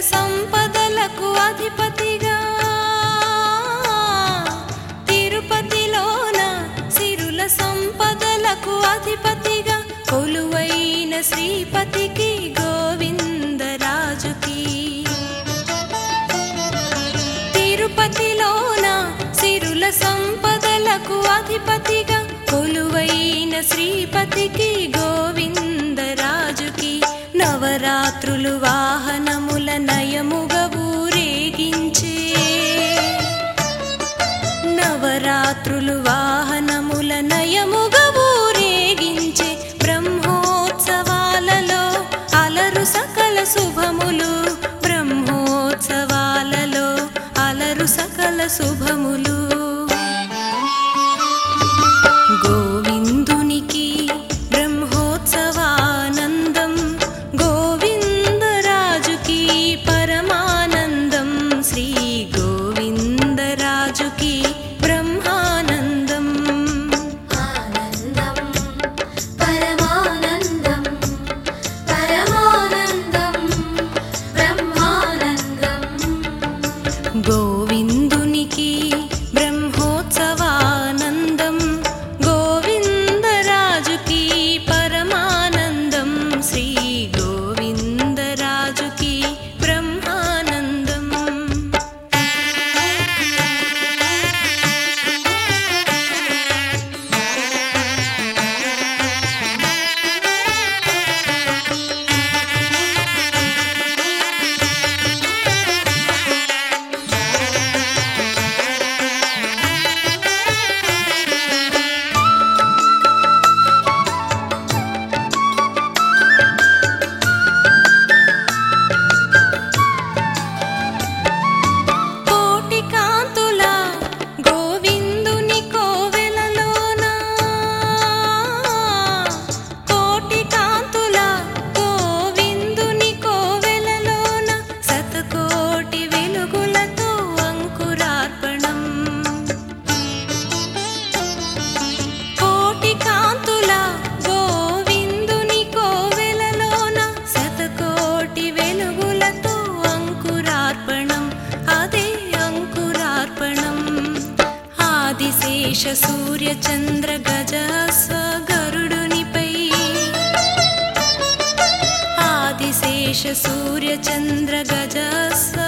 సంపదలకు అధిపతిగా తిరుపతిలోన సిరుల సంపదలకు అధిపతిగా కొలువైన శ్రీపతికి గోవిందరాజుకి తిరుపతిలోన సిరుల సంపదలకు అధిపతిగా కొలువైన శ్రీపతికి గోవిందరాజుకి నవరాత్రులు వాహనముల నయముగ ఊరేగించే నవరాత్రులు వాహనముల నయముగ ఊరేగించే బ్రహ్మోత్సవాలలో అలరు సకల శుభములు బ్రహ్మోత్సవాలలో అలరు సకల శుభములు గోవిందునికి బ్రహ్మోత్సవానందం గోవిందరాజుకి పరమానందం శ్రీ గోవిందరాజుకి బ్రహ్మానందం ఆనందం పరమానందం పరమానందం బ్రహ్మానందం గోవిందునికి బ్రహ్మోత్సవానందం గోవిందరాజుకి పరమానందం శ్రీ గోవిందరాజుకి బ్రహ్మానందం కోటి కాంతుల గోవిందుని కోవెలలోన కోటి కాంతుల గోవిందుని కోవెలలోన శతకోటి వెలుగులతో అంకురార్పణం కోటి కాంతుల గోవిందుని కోవెలలోన శతకోటి వెలుగులతో అంకురార్పణం అదే అంకురార్పణం ఆదిశేష సూర్య చంద్ర గజ గరుడునిపై ఆదిశేష సూర్య చంద్ర గజ